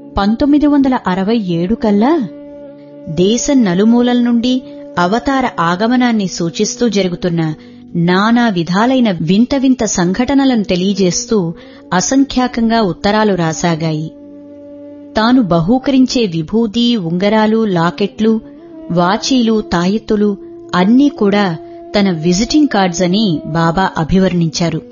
పంతొమ్మిది వందల అరవై ఏడు కల్లా దేశం నలుమూలల నుండి అవతార ఆగమనాన్ని సూచిస్తూ జరుగుతున్న నానా విధాలైన వింత వింత సంఘటనలను తెలియజేస్తూ అసంఖ్యాకంగా ఉత్తరాలు రాసాగాయి తాను బహూకరించే విభూది ఉంగరాలు లాకెట్లు వాచీలు తాయెత్తులు అన్నీ కూడా తన విజిటింగ్ కార్డ్స్ అని బాబా అభివర్ణించారు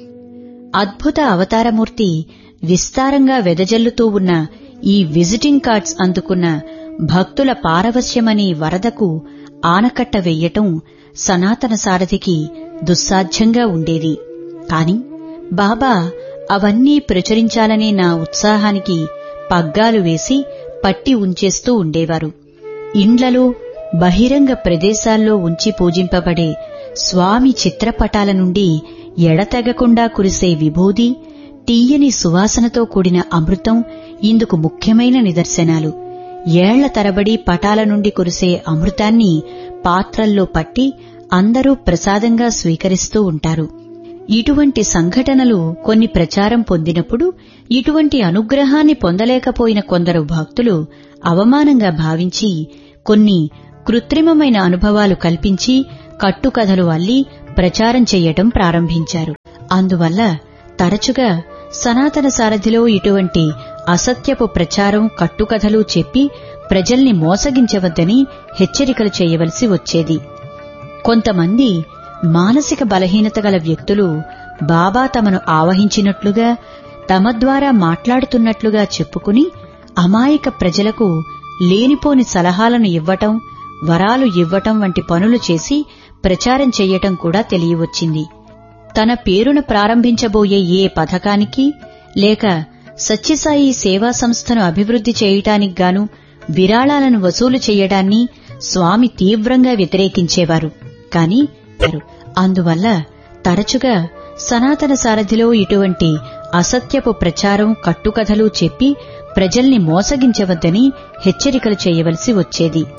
అద్భుత అవతారమూర్తి విస్తారంగా వెదజల్లుతూ ఉన్న ఈ విజిటింగ్ కార్డ్స్ అందుకున్న భక్తుల పారవశ్యమనే వరదకు ఆనకట్ట వెయ్యటం సనాతన సారథికి దుస్సాధ్యంగా ఉండేది కాని బాబా అవన్నీ ప్రచురించాలనే నా ఉత్సాహానికి పగ్గాలు వేసి పట్టి ఉంచేస్తూ ఉండేవారు ఇండ్లలో బహిరంగ ప్రదేశాల్లో ఉంచి పూజింపబడే స్వామి చిత్రపటాల నుండి ఎడతెగకుండా కురిసే విభూది తీయని సువాసనతో కూడిన అమృతం ఇందుకు ముఖ్యమైన నిదర్శనాలు ఏళ్ల తరబడి పటాల నుండి కురిసే అమృతాన్ని పాత్రల్లో పట్టి అందరూ ప్రసాదంగా స్వీకరిస్తూ ఉంటారు ఇటువంటి సంఘటనలు కొన్ని ప్రచారం పొందినప్పుడు ఇటువంటి అనుగ్రహాన్ని పొందలేకపోయిన కొందరు భక్తులు అవమానంగా భావించి కొన్ని కృత్రిమమైన అనుభవాలు కల్పించి కట్టుకథలు అల్లి ప్రచారం చెయ్యటం ప్రారంభించారు అందువల్ల తరచుగా సనాతన సారథిలో ఇటువంటి అసత్యపు ప్రచారం కట్టుకథలు చెప్పి ప్రజల్ని మోసగించవద్దని హెచ్చరికలు చేయవలసి వచ్చేది కొంతమంది మానసిక బలహీనత గల వ్యక్తులు బాబా తమను ఆవహించినట్లుగా తమ ద్వారా మాట్లాడుతున్నట్లుగా చెప్పుకుని అమాయక ప్రజలకు లేనిపోని సలహాలను ఇవ్వటం వరాలు ఇవ్వటం వంటి పనులు చేసి ప్రచారం చెయ్యటం కూడా తెలియవచ్చింది తన పేరున ప్రారంభించబోయే ఏ పథకానికి లేక సత్యసాయి సేవా సంస్థను అభివృద్ధి చేయటానికి గాను విరాళాలను వసూలు చేయడాన్ని స్వామి తీవ్రంగా వ్యతిరేకించేవారు కాని అందువల్ల తరచుగా సనాతన సారథిలో ఇటువంటి అసత్యపు ప్రచారం కట్టుకథలు చెప్పి ప్రజల్ని మోసగించవద్దని హెచ్చరికలు చేయవలసి వచ్చేది